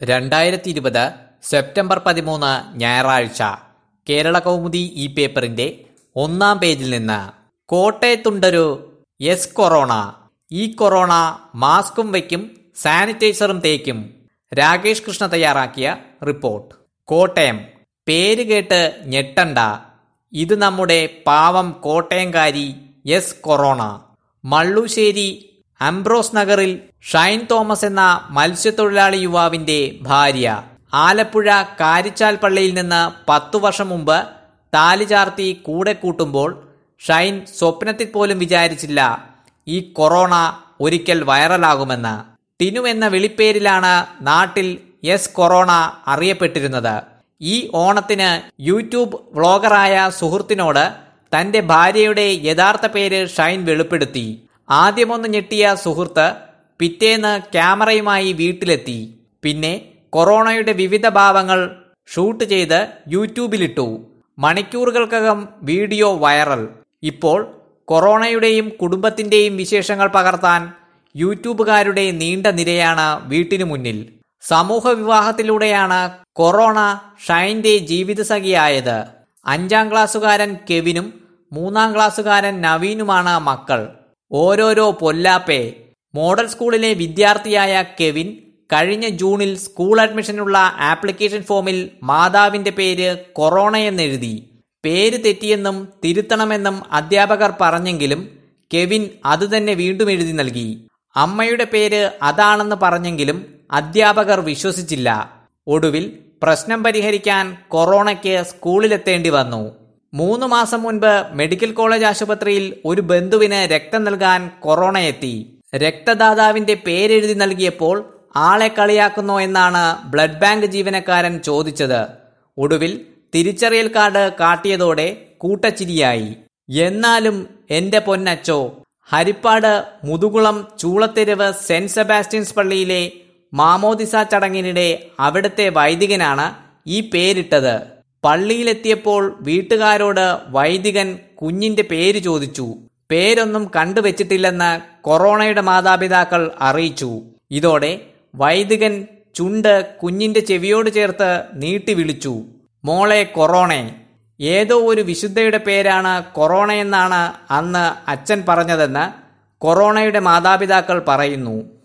രണ്ടായിരത്തി ഇരുപത് സെപ്റ്റംബർ പതിമൂന്ന് ഞായറാഴ്ച കേരള കൗമുദി ഈ പേപ്പറിന്റെ ഒന്നാം പേജിൽ നിന്ന് കോട്ടയത്തുണ്ടൊരു എസ് കൊറോണ ഈ കൊറോണ മാസ്കും വയ്ക്കും സാനിറ്റൈസറും തേക്കും രാകേഷ് കൃഷ്ണ തയ്യാറാക്കിയ റിപ്പോർട്ട് കോട്ടയം പേര് കേട്ട് ഞെട്ടണ്ട ഇത് നമ്മുടെ പാവം കോട്ടയംകാരി എസ് കൊറോണ മള്ളുശ്ശേരി അംബ്രോസ് നഗറിൽ ഷൈൻ തോമസ് എന്ന മത്സ്യത്തൊഴിലാളി യുവാവിന്റെ ഭാര്യ ആലപ്പുഴ കാരിച്ചാൽ പള്ളിയിൽ നിന്ന് പത്തു വർഷം മുമ്പ് താലി ചാർത്തി കൂടെ കൂട്ടുമ്പോൾ ഷൈൻ സ്വപ്നത്തിൽ പോലും വിചാരിച്ചില്ല ഈ കൊറോണ ഒരിക്കൽ വൈറലാകുമെന്ന് ടിനു എന്ന വിളിപ്പേരിലാണ് നാട്ടിൽ എസ് കൊറോണ അറിയപ്പെട്ടിരുന്നത് ഈ ഓണത്തിന് യൂട്യൂബ് വ്ളോഗറായ സുഹൃത്തിനോട് തന്റെ ഭാര്യയുടെ യഥാർത്ഥ പേര് ഷൈൻ വെളിപ്പെടുത്തി ആദ്യമൊന്ന് ഞെട്ടിയ സുഹൃത്ത് പിറ്റേന്ന് ക്യാമറയുമായി വീട്ടിലെത്തി പിന്നെ കൊറോണയുടെ വിവിധ ഭാവങ്ങൾ ഷൂട്ട് ചെയ്ത് യൂട്യൂബിലിട്ടു മണിക്കൂറുകൾക്കകം വീഡിയോ വൈറൽ ഇപ്പോൾ കൊറോണയുടെയും കുടുംബത്തിന്റെയും വിശേഷങ്ങൾ പകർത്താൻ യൂട്യൂബുകാരുടെ നീണ്ട നിരയാണ് വീട്ടിനു മുന്നിൽ സമൂഹ വിവാഹത്തിലൂടെയാണ് കൊറോണ ഷൈന്റെ ജീവിതസഖിയായത് അഞ്ചാം ക്ലാസ്സുകാരൻ കെവിനും മൂന്നാം ക്ലാസ്സുകാരൻ നവീനുമാണ് മക്കൾ ഓരോരോ പൊല്ലാപ്പേ മോഡൽ സ്കൂളിലെ വിദ്യാർത്ഥിയായ കെവിൻ കഴിഞ്ഞ ജൂണിൽ സ്കൂൾ അഡ്മിഷനുള്ള ആപ്ലിക്കേഷൻ ഫോമിൽ മാതാവിന്റെ പേര് കൊറോണ എന്നെഴുതി പേര് തെറ്റിയെന്നും തിരുത്തണമെന്നും അധ്യാപകർ പറഞ്ഞെങ്കിലും കെവിൻ അതുതന്നെ വീണ്ടും എഴുതി നൽകി അമ്മയുടെ പേര് അതാണെന്ന് പറഞ്ഞെങ്കിലും അധ്യാപകർ വിശ്വസിച്ചില്ല ഒടുവിൽ പ്രശ്നം പരിഹരിക്കാൻ കൊറോണയ്ക്ക് സ്കൂളിലെത്തേണ്ടി വന്നു മൂന്ന് മാസം മുൻപ് മെഡിക്കൽ കോളേജ് ആശുപത്രിയിൽ ഒരു ബന്ധുവിന് രക്തം നൽകാൻ കൊറോണ എത്തി രക്തദാതാവിന്റെ പേരെഴുതി നൽകിയപ്പോൾ ആളെ കളിയാക്കുന്നോ എന്നാണ് ബ്ലഡ് ബാങ്ക് ജീവനക്കാരൻ ചോദിച്ചത് ഒടുവിൽ തിരിച്ചറിയൽ കാർഡ് കാട്ടിയതോടെ കൂട്ടച്ചിരിയായി എന്നാലും എന്റെ പൊന്നച്ചോ ഹരിപ്പാട് മുതുകുളം ചൂളത്തെരുവ് സെന്റ് സെബാസ്റ്റ്യൻസ് പള്ളിയിലെ മാമോദിസ ചടങ്ങിനിടെ അവിടുത്തെ വൈദികനാണ് ഈ പേരിട്ടത് പള്ളിയിലെത്തിയപ്പോൾ വീട്ടുകാരോട് വൈദികൻ കുഞ്ഞിന്റെ പേര് ചോദിച്ചു പേരൊന്നും കണ്ടുവച്ചിട്ടില്ലെന്ന് കൊറോണയുടെ മാതാപിതാക്കൾ അറിയിച്ചു ഇതോടെ വൈദികൻ ചുണ്ട് കുഞ്ഞിന്റെ ചെവിയോട് ചേർത്ത് നീട്ടി വിളിച്ചു മോളെ കൊറോണെ ഏതോ ഒരു വിശുദ്ധയുടെ പേരാണ് കൊറോണയെന്നാണ് അന്ന് അച്ഛൻ പറഞ്ഞതെന്ന് കൊറോണയുടെ മാതാപിതാക്കൾ പറയുന്നു